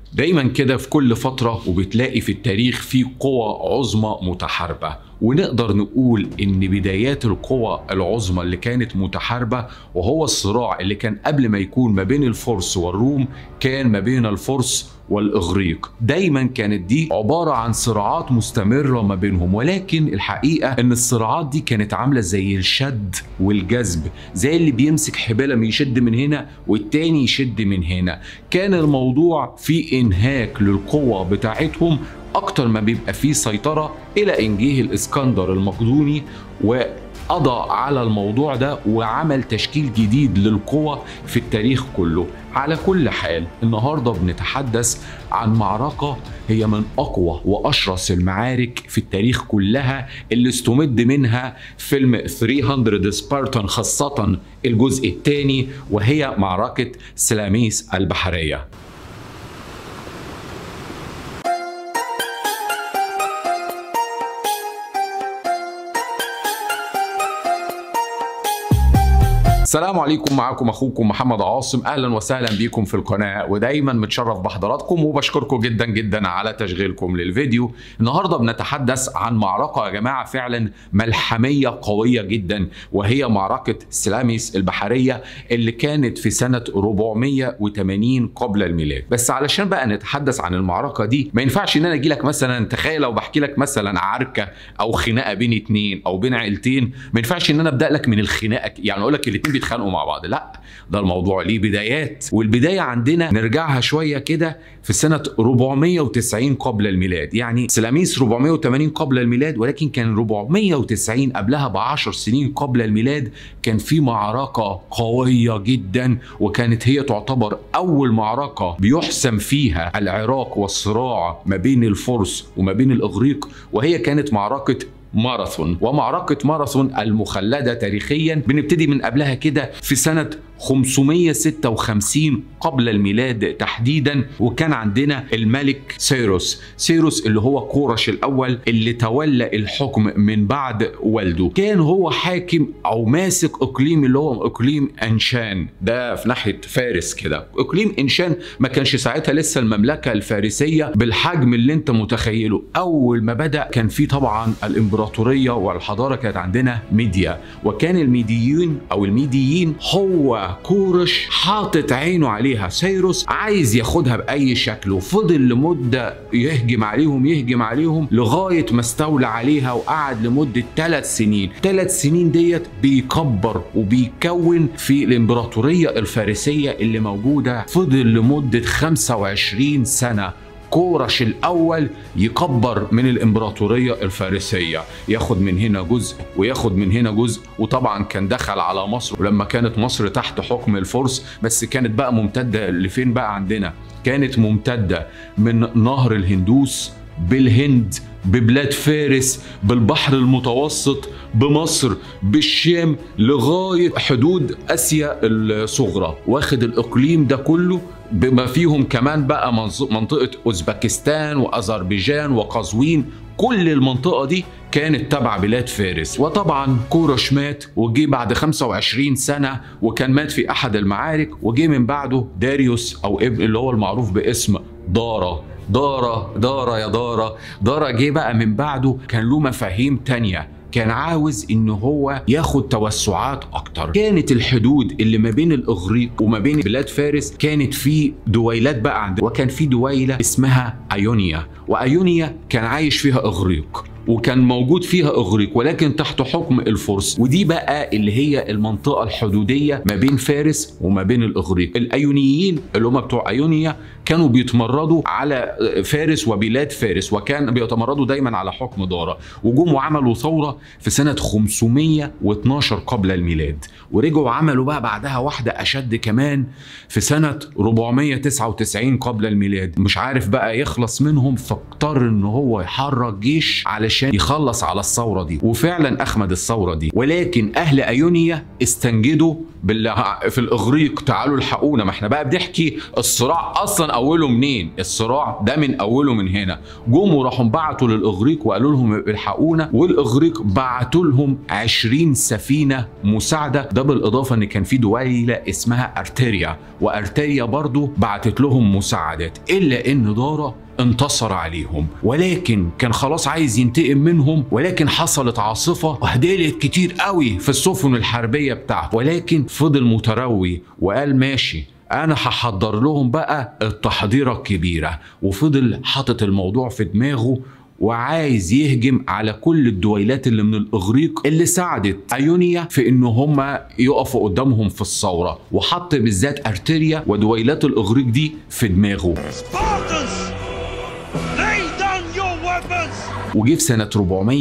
دايما كده في كل فترة وبتلاقي في التاريخ في قوى عظمى متحاربة ونقدر نقول ان بدايات القوى العظمى اللي كانت متحاربة وهو الصراع اللي كان قبل ما يكون ما بين الفرس والروم كان ما بين الفرس والاغريق دايما كانت دي عباره عن صراعات مستمره ما بينهم ولكن الحقيقه ان الصراعات دي كانت عامله زي الشد والجذب زي اللي بيمسك حباله يشد من هنا والتاني يشد من هنا كان الموضوع في انهاك للقوه بتاعتهم اكتر ما بيبقى فيه سيطره الى ان جه الاسكندر المقدوني و قضى على الموضوع ده وعمل تشكيل جديد للقوى في التاريخ كله على كل حال النهارده بنتحدث عن معركه هي من اقوى واشرس المعارك في التاريخ كلها اللي استمد منها فيلم 300 سبارتان خاصه الجزء الثاني وهي معركه سلاميس البحريه السلام عليكم معكم اخوكم محمد عاصم اهلا وسهلا بكم في القناه ودايما متشرف بحضراتكم وبشكركم جدا جدا على تشغيلكم للفيديو النهارده بنتحدث عن معركه يا جماعه فعلا ملحميه قويه جدا وهي معركه سلاميس البحريه اللي كانت في سنه 480 قبل الميلاد بس علشان بقى نتحدث عن المعركه دي ما ينفعش ان انا اجي لك مثلا تخيل لو بحكي لك مثلا عركه او خناقه بين اتنين او بين عيلتين ما ينفعش ان انا ابدا لك من الخناقه يعني اقول لك الاتنين بيتخانقوا مع بعض لا ده الموضوع ليه بدايات والبدايه عندنا نرجعها شويه كده في سنه 490 قبل الميلاد يعني سلاميس 480 قبل الميلاد ولكن كان 490 قبلها ب 10 سنين قبل الميلاد كان في معركه قويه جدا وكانت هي تعتبر اول معركه بيحسم فيها العراق والصراع ما بين الفرس وما بين الاغريق وهي كانت معركه ماراثون ومعركة ماراثون المخلدة تاريخيا بنبتدي من قبلها كده في سنة 556 قبل الميلاد تحديدا وكان عندنا الملك سيروس سيروس اللي هو كورش الأول اللي تولى الحكم من بعد والده كان هو حاكم أو ماسك إقليم اللي هو إقليم أنشان ده في ناحية فارس كده إقليم أنشان ما كانش ساعتها لسه المملكة الفارسية بالحجم اللي انت متخيله أول ما بدأ كان في طبعا الإمبراطورية والحضارة كانت عندنا ميديا وكان الميديين أو الميديين هو كورش حاطط عينه عليها سيروس عايز ياخدها باي شكل وفضل لمده يهجم عليهم يهجم عليهم لغايه ما استولى عليها وقعد لمده ثلاث سنين ثلاث سنين ديت بيكبر وبيكون في الامبراطوريه الفارسيه اللي موجوده فضل لمده 25 سنه كورش الاول يكبر من الامبراطوريه الفارسيه ياخد من هنا جزء وياخد من هنا جزء وطبعا كان دخل على مصر ولما كانت مصر تحت حكم الفرس بس كانت بقى ممتده لفين بقى عندنا كانت ممتده من نهر الهندوس بالهند ببلاد فارس بالبحر المتوسط بمصر بالشام لغايه حدود اسيا الصغرى واخد الاقليم ده كله بما فيهم كمان بقى منطقه اوزبكستان واذربيجان وقزوين كل المنطقه دي كانت تبع بلاد فارس وطبعا كورش مات وجي بعد 25 سنة وكان مات في أحد المعارك وجي من بعده داريوس أو ابن اللي هو المعروف باسم دارا دارا دارا يا دارا دارا جه بقى من بعده كان له مفاهيم تانية كان عاوز ان هو ياخد توسعات اكتر كانت الحدود اللي ما بين الاغريق وما بين بلاد فارس كانت في دويلات بقى عند وكان في دويله اسمها ايونيا وايونيا كان عايش فيها اغريق وكان موجود فيها اغريق ولكن تحت حكم الفرس ودي بقى اللي هي المنطقه الحدوديه ما بين فارس وما بين الاغريق الايونيين اللي هم بتوع ايونيا كانوا بيتمردوا على فارس وبلاد فارس وكان بيتمردوا دايما على حكم دارا وجم وعملوا ثوره في سنه 512 قبل الميلاد ورجعوا عملوا بقى بعدها واحده اشد كمان في سنه 499 قبل الميلاد مش عارف بقى يخلص منهم فاضطر ان هو يحرك جيش على علشان يخلص على الثوره دي وفعلا اخمد الثوره دي ولكن اهل ايونيا استنجدوا بالله في الاغريق تعالوا الحقونا ما احنا بقى بنحكي الصراع اصلا اوله منين الصراع ده من اوله من هنا جم وراحوا بعتوا للاغريق وقالوا لهم الحقونا والاغريق بعتوا لهم 20 سفينه مساعده ده بالاضافه ان كان في دويله اسمها ارتيريا وارتيريا برضو بعتت لهم مساعدات الا ان دارا انتصر عليهم ولكن كان خلاص عايز ينتقم منهم ولكن حصلت عاصفة وهدلت كتير قوي في السفن الحربية بتاعته ولكن فضل متروي وقال ماشي انا هحضر لهم بقى التحضيره الكبيره وفضل حاطط الموضوع في دماغه وعايز يهجم على كل الدويلات اللي من الاغريق اللي ساعدت ايونيا في ان هم يقفوا قدامهم في الثوره وحط بالذات ارتيريا ودويلات الاغريق دي في دماغه Spartans! Lay down your weapons! وجه في سنة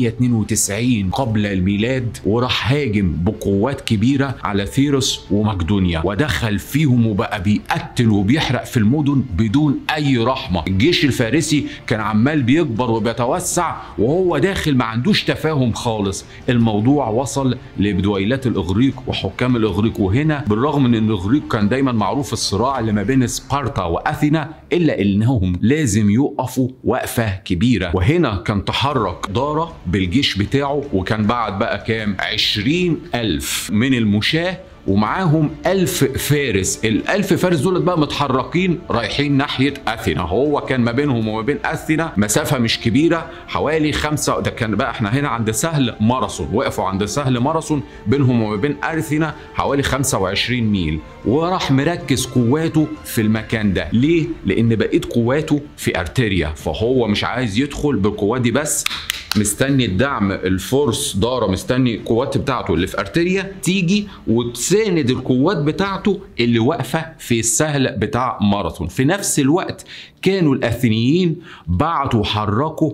492 قبل الميلاد وراح هاجم بقوات كبيرة على ثيروس ومقدونيا ودخل فيهم وبقى بيقتل وبيحرق في المدن بدون أي رحمة الجيش الفارسي كان عمال بيكبر وبيتوسع وهو داخل ما عندوش تفاهم خالص الموضوع وصل لدويلات الإغريق وحكام الإغريق وهنا بالرغم من أن الإغريق كان دايما معروف الصراع اللي ما بين سبارتا وأثينا إلا إنهم لازم يقفوا وقفة كبيرة وهنا كان تحرك دارا بالجيش بتاعه وكان بعد بقى كام عشرين ألف من المشاة ومعاهم ألف فارس الألف فارس دول بقى متحركين رايحين ناحية أثينا هو كان ما بينهم وما بين أثينا مسافة مش كبيرة حوالي خمسة ده كان بقى احنا هنا عند سهل ماراثون وقفوا عند سهل ماراثون بينهم وما بين أثينا حوالي 25 ميل وراح مركز قواته في المكان ده ليه؟ لأن بقيت قواته في أرتيريا فهو مش عايز يدخل بالقوات دي بس مستني الدعم الفورس دارا مستني القوات بتاعته اللي في ارتيريا تيجي وتساند القوات بتاعته اللي واقفه في السهل بتاع ماراثون في نفس الوقت كانوا الاثينيين بعتوا حركوا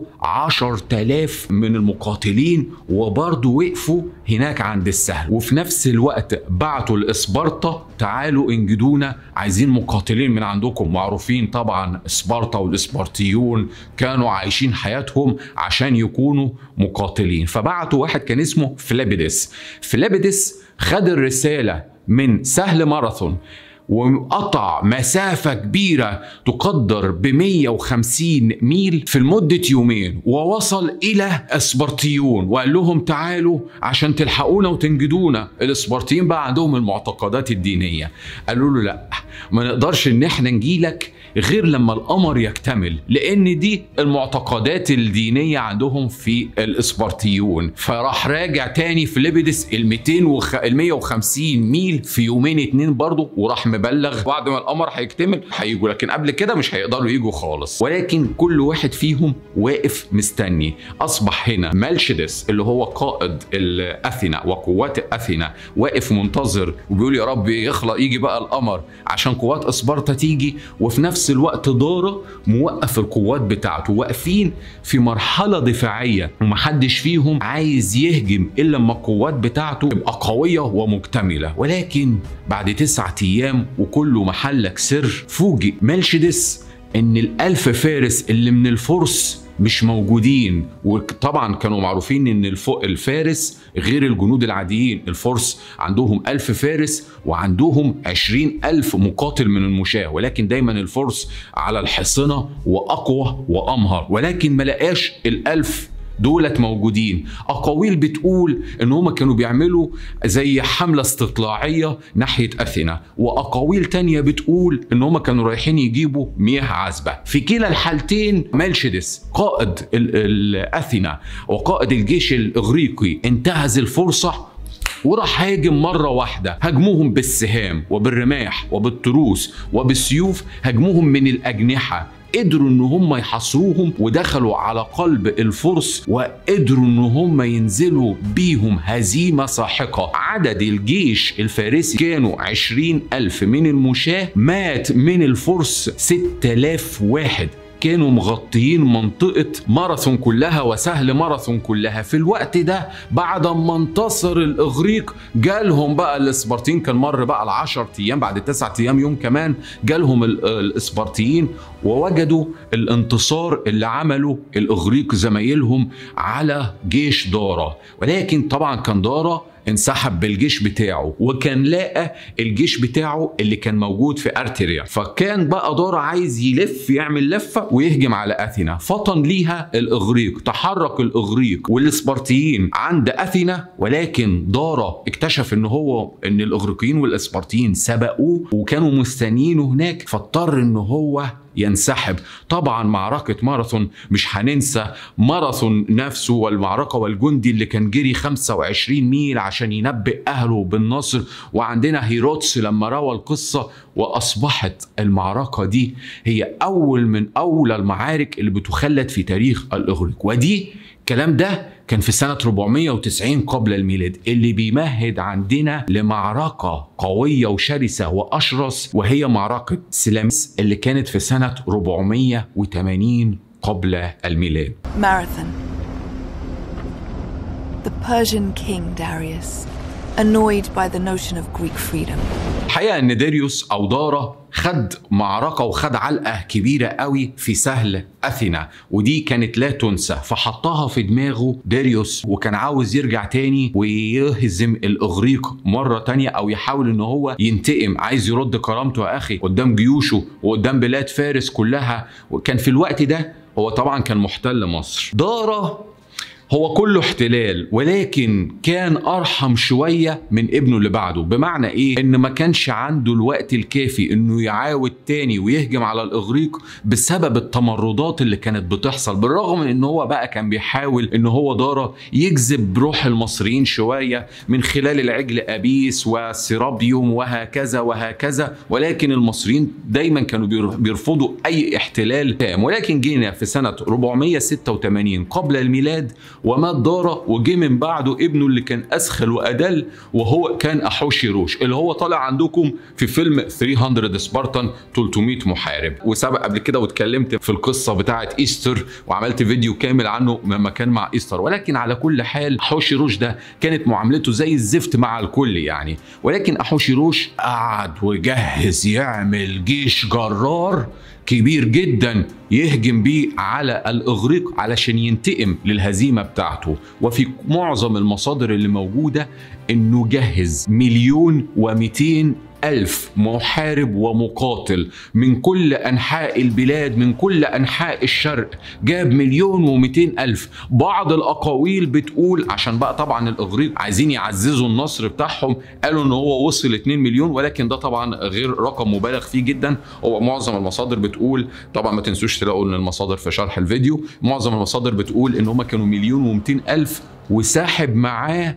10000 من المقاتلين وبرضه وقفوا هناك عند السهل وفي نفس الوقت بعتوا لاسبارتا تعالوا انجدونا عايزين مقاتلين من عندكم معروفين طبعا سبارتا والاسبارتيون كانوا عايشين حياتهم عشان يكونوا مقاتلين فبعتوا واحد كان اسمه فلابيدس فلابيدس خد الرسالة من سهل ماراثون وقطع مسافة كبيرة تقدر ب 150 ميل في لمدة يومين ووصل إلى اسبرتيون وقال لهم تعالوا عشان تلحقونا وتنجدونا الاسبرتيين بقى عندهم المعتقدات الدينية قالوا له لا ما نقدرش ان احنا نجيلك غير لما القمر يكتمل لان دي المعتقدات الدينيه عندهم في الاسبرتيون فراح راجع تاني في ليبيدس ال 200 وخ... ال 150 ميل في يومين اتنين برضه وراح مبلغ بعد ما القمر هيكتمل هيجوا لكن قبل كده مش هيقدروا يجوا خالص ولكن كل واحد فيهم واقف مستني اصبح هنا مالشدس اللي هو قائد اثينا وقوات اثينا واقف منتظر وبيقول يا رب يخلق يجي بقى القمر عشان قوات اسبرتا تيجي وفي نفس الوقت دارا موقف القوات بتاعته واقفين في مرحله دفاعيه ومحدش فيهم عايز يهجم الا لما القوات بتاعته تبقى قويه ومكتمله ولكن بعد تسعة ايام وكله محلك سر فوجئ مالشدس ان الالف فارس اللي من الفرس مش موجودين وطبعا كانوا معروفين ان الفوق الفارس غير الجنود العاديين الفرس عندهم ألف فارس وعندهم عشرين ألف مقاتل من المشاة ولكن دايما الفرس على الحصنة وأقوى وأمهر ولكن ما لقاش الألف دولت موجودين اقاويل بتقول ان هم كانوا بيعملوا زي حمله استطلاعيه ناحيه اثينا واقاويل تانية بتقول ان هم كانوا رايحين يجيبوا مياه عذبه في كلا الحالتين مالشدس قائد ال- ال- اثينا وقائد الجيش الاغريقي انتهز الفرصه وراح هاجم مرة واحدة هاجموهم بالسهام وبالرماح وبالتروس وبالسيوف هاجموهم من الأجنحة قدروا ان هم يحاصروهم ودخلوا على قلب الفرس وقدروا ان هم ينزلوا بيهم هزيمة ساحقة عدد الجيش الفارسي كانوا عشرين ألف من المشاة مات من الفرس ستة آلاف واحد كانوا مغطيين منطقة ماراثون كلها وسهل ماراثون كلها في الوقت ده بعد ما انتصر الإغريق جالهم بقى الإسبرطيين كان مر بقى العشر أيام بعد التسعة أيام يوم كمان جالهم ال- الإسبرطيين ووجدوا الانتصار اللي عمله الإغريق زمايلهم على جيش دارا ولكن طبعا كان دارا انسحب بالجيش بتاعه وكان لقى الجيش بتاعه اللي كان موجود في ارتريا فكان بقى دارا عايز يلف يعمل لفه ويهجم على اثينا فطن ليها الاغريق تحرك الاغريق والاسبرطيين عند اثينا ولكن دارا اكتشف ان هو ان الاغريقيين والاسبرطيين سبقوه وكانوا مستنيينه هناك فاضطر ان هو ينسحب طبعا معركة ماراثون مش هننسى ماراثون نفسه والمعركة والجندي اللي كان جري 25 ميل عشان ينبئ أهله بالنصر وعندنا هيروتس لما روى القصة وأصبحت المعركة دي هي أول من أولى المعارك اللي بتخلد في تاريخ الإغريق ودي الكلام ده كان في سنة 490 قبل الميلاد اللي بيمهد عندنا لمعركة قوية وشرسة وأشرس وهي معركة سلامس اللي كانت في سنة 480 قبل الميلاد Marathon. The Persian king Darius, annoyed by the notion of Greek freedom, الحقيقة ان داريوس او دارا خد معركة وخد علقة كبيرة قوي في سهل أثينا ودي كانت لا تنسى فحطها في دماغه داريوس وكان عاوز يرجع تاني ويهزم الإغريق مرة تانية أو يحاول إن هو ينتقم عايز يرد كرامته يا أخي قدام جيوشه وقدام بلاد فارس كلها وكان في الوقت ده هو طبعا كان محتل مصر دارا هو كله احتلال ولكن كان ارحم شويه من ابنه اللي بعده بمعنى ايه ان ما كانش عنده الوقت الكافي انه يعاود تاني ويهجم على الاغريق بسبب التمردات اللي كانت بتحصل بالرغم من ان هو بقى كان بيحاول ان هو دارا يجذب روح المصريين شويه من خلال العجل ابيس وسيرابيوم وهكذا وهكذا ولكن المصريين دايما كانوا بير- بيرفضوا اي احتلال تام ولكن جينا في سنه 486 قبل الميلاد ومات دارا وجه من بعده ابنه اللي كان اسخل وادل وهو كان احوشيروش اللي هو طالع عندكم في فيلم 300 سبارتان 300 محارب وسبق قبل كده واتكلمت في القصه بتاعه ايستر وعملت فيديو كامل عنه لما كان مع ايستر ولكن على كل حال احوشيروش ده كانت معاملته زي الزفت مع الكل يعني ولكن احوشيروش قعد وجهز يعمل جيش جرار كبير جدا يهجم بيه على الاغريق علشان ينتقم للهزيمه بتاعته وفي معظم المصادر اللي موجوده انه جهز مليون ومئتين ألف محارب ومقاتل من كل أنحاء البلاد من كل أنحاء الشرق جاب مليون ومئتين ألف بعض الأقاويل بتقول عشان بقى طبعا الإغريق عايزين يعززوا النصر بتاعهم قالوا إن هو وصل 2 مليون ولكن ده طبعا غير رقم مبالغ فيه جدا هو معظم المصادر بتقول طبعا ما تنسوش تلاقوا ان المصادر في شرح الفيديو معظم المصادر بتقول ان هم كانوا مليون ومئتين ألف وساحب معاه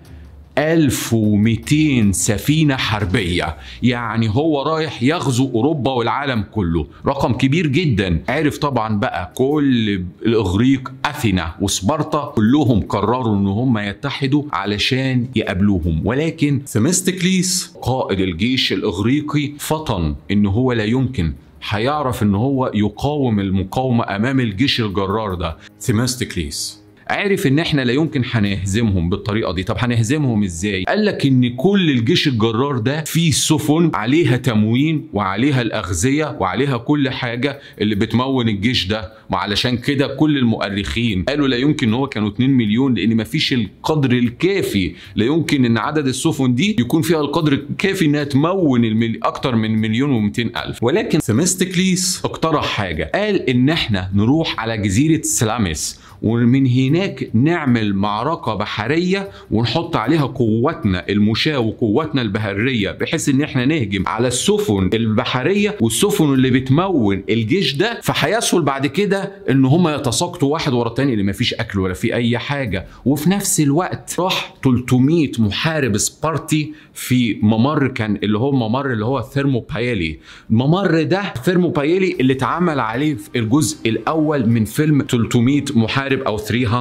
1200 سفينة حربية يعني هو رايح يغزو أوروبا والعالم كله رقم كبير جدا عرف طبعا بقى كل الإغريق أثينا وسبارتا كلهم قرروا ان هم يتحدوا علشان يقابلوهم ولكن ثمستكليس قائد الجيش الإغريقي فطن ان هو لا يمكن هيعرف ان هو يقاوم المقاومة امام الجيش الجرار ده ثمستكليس عرف ان احنا لا يمكن هنهزمهم بالطريقه دي طب هنهزمهم ازاي قال لك ان كل الجيش الجرار ده فيه سفن عليها تموين وعليها الاغذيه وعليها كل حاجه اللي بتمون الجيش ده وعلشان كده كل المؤرخين قالوا لا يمكن ان هو كانوا 2 مليون لان مفيش القدر الكافي لا يمكن ان عدد السفن دي يكون فيها القدر الكافي انها تمون الملي... اكتر من مليون و200 الف ولكن ثمستكليس اقترح حاجه قال ان احنا نروح على جزيره سلاميس ومن هناك نعمل معركة بحرية ونحط عليها قوتنا المشاة وقوتنا البحرية بحيث ان احنا نهجم على السفن البحرية والسفن اللي بتمون الجيش ده فهيسهل بعد كده ان هم يتساقطوا واحد ورا التاني اللي مفيش اكل ولا في اي حاجة وفي نفس الوقت راح 300 محارب سبارتي في ممر كان اللي هو ممر اللي هو ثيرموبايلي الممر ده ثيرموبايلي اللي اتعمل عليه في الجزء الاول من فيلم 300 محارب او 300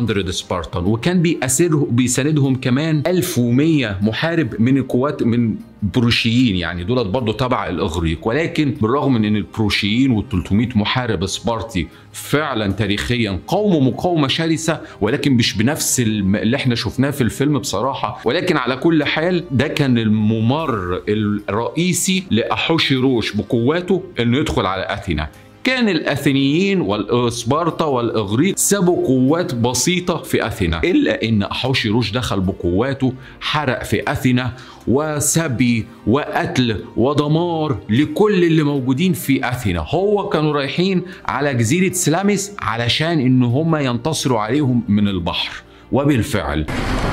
500 سبارتان وكان بيأسره بيساندهم كمان 1100 محارب من القوات من بروشيين يعني دولت برضه تبع الاغريق ولكن بالرغم من ان البروشيين وال 300 محارب سبارتي فعلا تاريخيا قاوموا مقاومه شرسه ولكن مش بنفس الم- اللي احنا شفناه في الفيلم بصراحه ولكن على كل حال ده كان الممر الرئيسي لاحوشيروش بقواته انه يدخل على اثينا كان الاثينيين والاسبارتا والاغريق سابوا قوات بسيطه في اثينا الا ان احوشيروش دخل بقواته حرق في اثينا وسبي وقتل ودمار لكل اللي موجودين في اثينا هو كانوا رايحين على جزيره سلاميس علشان ان هم ينتصروا عليهم من البحر وبالفعل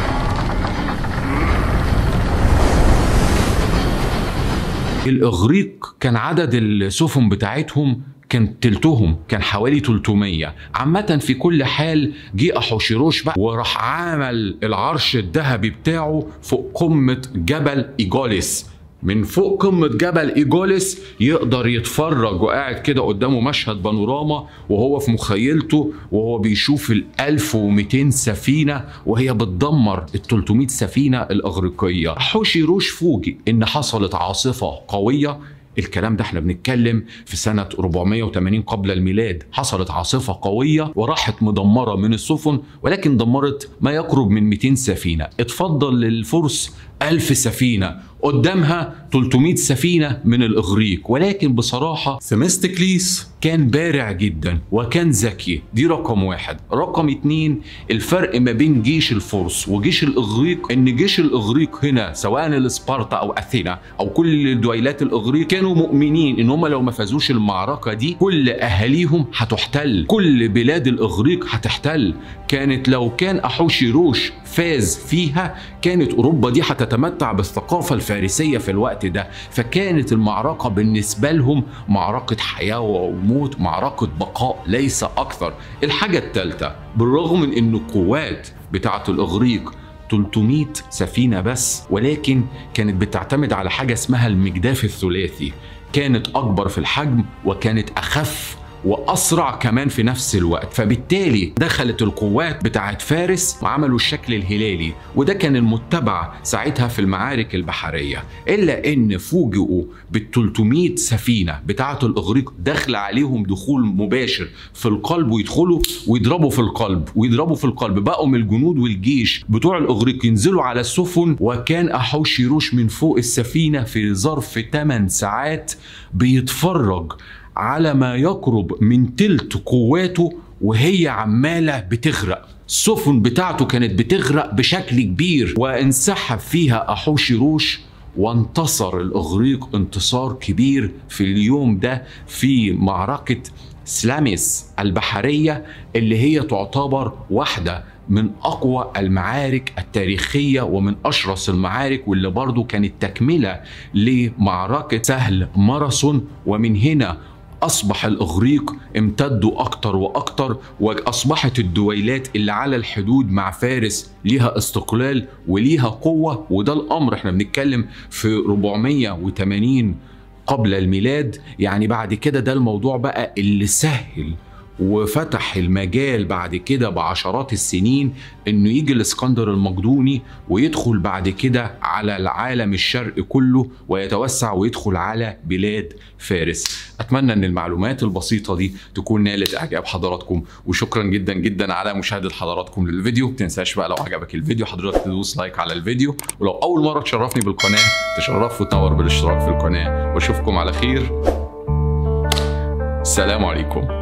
الاغريق كان عدد السفن بتاعتهم كان تلتهم كان حوالي 300 عامة في كل حال جه أحوشيروش بقى وراح عمل العرش الذهبي بتاعه فوق قمة جبل إيجوليس من فوق قمة جبل إيجوليس يقدر يتفرج وقاعد كده قدامه مشهد بانوراما وهو في مخيلته وهو بيشوف ال 1200 سفينة وهي بتدمر ال 300 سفينة الإغريقية حوشيروش فوجئ إن حصلت عاصفة قوية الكلام ده احنا بنتكلم في سنة 480 قبل الميلاد حصلت عاصفة قوية وراحت مدمرة من السفن ولكن دمرت ما يقرب من 200 سفينة اتفضل للفرس 1000 سفينة قدامها 300 سفينة من الإغريق ولكن بصراحة ثمستكليس كان بارع جدا وكان ذكي دي رقم واحد رقم اتنين الفرق ما بين جيش الفرس وجيش الإغريق إن جيش الإغريق هنا سواء الإسبارتا أو أثينا أو كل دويلات الإغريق كانوا مؤمنين إن هم لو ما فازوش المعركة دي كل أهاليهم هتحتل كل بلاد الإغريق هتحتل كانت لو كان أحوشيروش فاز فيها كانت أوروبا دي هتتمتع بالثقافة الفارسية في الوقت ده فكانت المعركة بالنسبة لهم معركة حياة وموت معركة بقاء ليس أكثر الحاجة الثالثة بالرغم من أن القوات بتاعة الإغريق 300 سفينة بس ولكن كانت بتعتمد على حاجة اسمها المجداف الثلاثي كانت أكبر في الحجم وكانت أخف واسرع كمان في نفس الوقت فبالتالي دخلت القوات بتاعت فارس وعملوا الشكل الهلالي وده كان المتبع ساعتها في المعارك البحريه الا ان فوجئوا بال 300 سفينه بتاعت الاغريق داخله عليهم دخول مباشر في القلب ويدخلوا ويضربوا في القلب ويضربوا في القلب بقوا من الجنود والجيش بتوع الاغريق ينزلوا على السفن وكان احوشيروش من فوق السفينه في ظرف 8 ساعات بيتفرج على ما يقرب من تلت قواته وهي عمالة بتغرق السفن بتاعته كانت بتغرق بشكل كبير وانسحب فيها أحوشيروش وانتصر الإغريق انتصار كبير في اليوم ده في معركة سلاميس البحرية اللي هي تعتبر واحدة من أقوى المعارك التاريخية ومن أشرس المعارك واللي برضو كانت تكملة لمعركة سهل ماراثون ومن هنا أصبح الإغريق امتدوا أكتر وأكتر وأصبحت الدويلات اللي على الحدود مع فارس ليها استقلال وليها قوة وده الأمر احنا بنتكلم في 480 قبل الميلاد يعني بعد كده ده الموضوع بقى اللي سهل وفتح المجال بعد كده بعشرات السنين انه يجي الاسكندر المقدوني ويدخل بعد كده على العالم الشرقي كله ويتوسع ويدخل على بلاد فارس اتمنى ان المعلومات البسيطه دي تكون نالت اعجاب حضراتكم وشكرا جدا جدا على مشاهده حضراتكم للفيديو ما تنساش بقى لو عجبك الفيديو حضرتك تدوس لايك على الفيديو ولو اول مره تشرفني بالقناه تشرف وتنور بالاشتراك في القناه واشوفكم على خير السلام عليكم